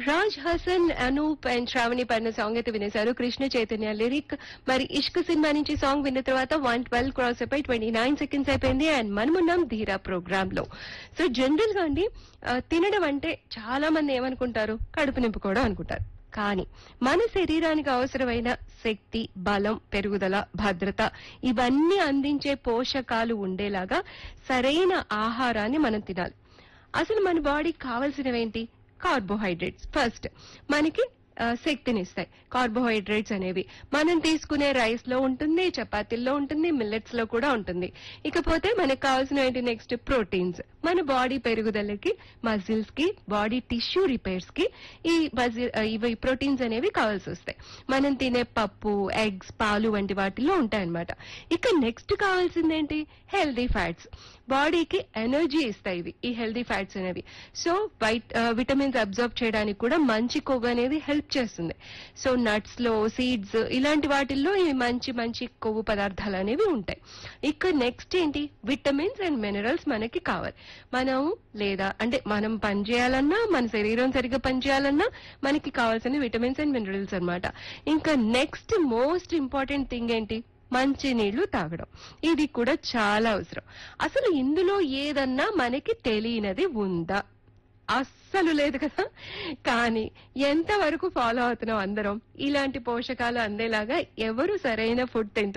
Raj Hasan Anoop and Shravani పడిన song అయితే వినేశారు Krishna Chaitanya lyric మరి ఇష్క్ సినిమా నుంచి సాంగ్ విన్న తర్వాత వన్ ట్వెల్వ్ క్రాస్ అయిపోయి ట్వంటీ నైన్ సెకండ్స్ అయిపోయింది అండ్ మనమున్నాం ధీరా ప్రోగ్రామ్ లో సో జనరల్ గా అండి ఆ, తినడం అంటే చాలా మంది ఏమనుకుంటారు కడుపు నింపుకోవడం అనుకుంటారు కానీ మన శరీరానికి అవసరమైన శక్తి బలం పెరుగుదల భద్రత ఇవన్నీ అందించే పోషకాలు ఉండేలాగా సరైన ఆహారాన్ని మనం తినాలి అసలు మన బాడీకి కావాల్సినవేంటి కార్బోహైడ్రేట్స్ ఫస్ట్ మనకి ఆ, శక్తినిస్తాయి కార్బోహైడ్రేట్స్ అనేవి మనం తీసుకునే రైస్ లో ఉంటుంది చపాతీల్లో ఉంటుంది మిల్లెట్స్ లో కూడా ఉంటుంది ఇకపోతే మనకు కావాల్సిన ఏంటి నెక్స్ట్ ప్రోటీన్స్ మన బాడీ పెరుగుదలకి మజిల్స్ కి బాడీ టిష్యూ రిపేర్స్ కి ఈ మజిల్ ఇవి ప్రోటీన్స్ అనేవి కావాల్సి వస్తాయి మనం తినే పప్పు ఎగ్స్ పాలు వంటి వాటిల్లో ఉంటాయన్నమాట ఇక నెక్స్ట్ కావాల్సింది ఏంటి హెల్దీ ఫ్యాట్స్ బాడీకి ఎనర్జీ ఇస్తాయి ఇవి ఈ హెల్దీ ఫ్యాట్స్ అనేవి సో వైట్ విటమిన్స్ అబ్జర్వ్ చేయడానికి కూడా మంచి కొవ్వు అనేది హెల్ప్ చేస్తుంది సో నట్స్ లో సీడ్స్ ఇలాంటి వాటిల్లో ఈ మంచి మంచి కొవ్వు పదార్థాలు అనేవి ఉంటాయి ఇక నెక్స్ట్ ఏంటి విటమిన్స్ అండ్ మినరల్స్ మనకి కావాలి మనం లేదా అంటే మనం పని చేయాలన్నా మన శరీరం సరిగ్గా పనిచేయాలన్నా మనకి కావాల్సిన విటమిన్స్ అండ్ మినరల్స్ అన్నమాట ఇంకా నెక్స్ట్ మోస్ట్ ఇంపార్టెంట్ థింగ్ ఏంటి మంచి నీళ్లు తాగడం ఇది కూడా చాలా అవసరం అసలు ఇందులో ఏదన్నా మనకి తెలియనిది ఉందా అస్సలు లేదు కదా కానీ ఎంతవరకు ఫాలో అవుతున్నాం అందరం ఇలాంటి పోషకాలు అందేలాగా ఎవరు సరైన ఫుడ్ తింటున్నారు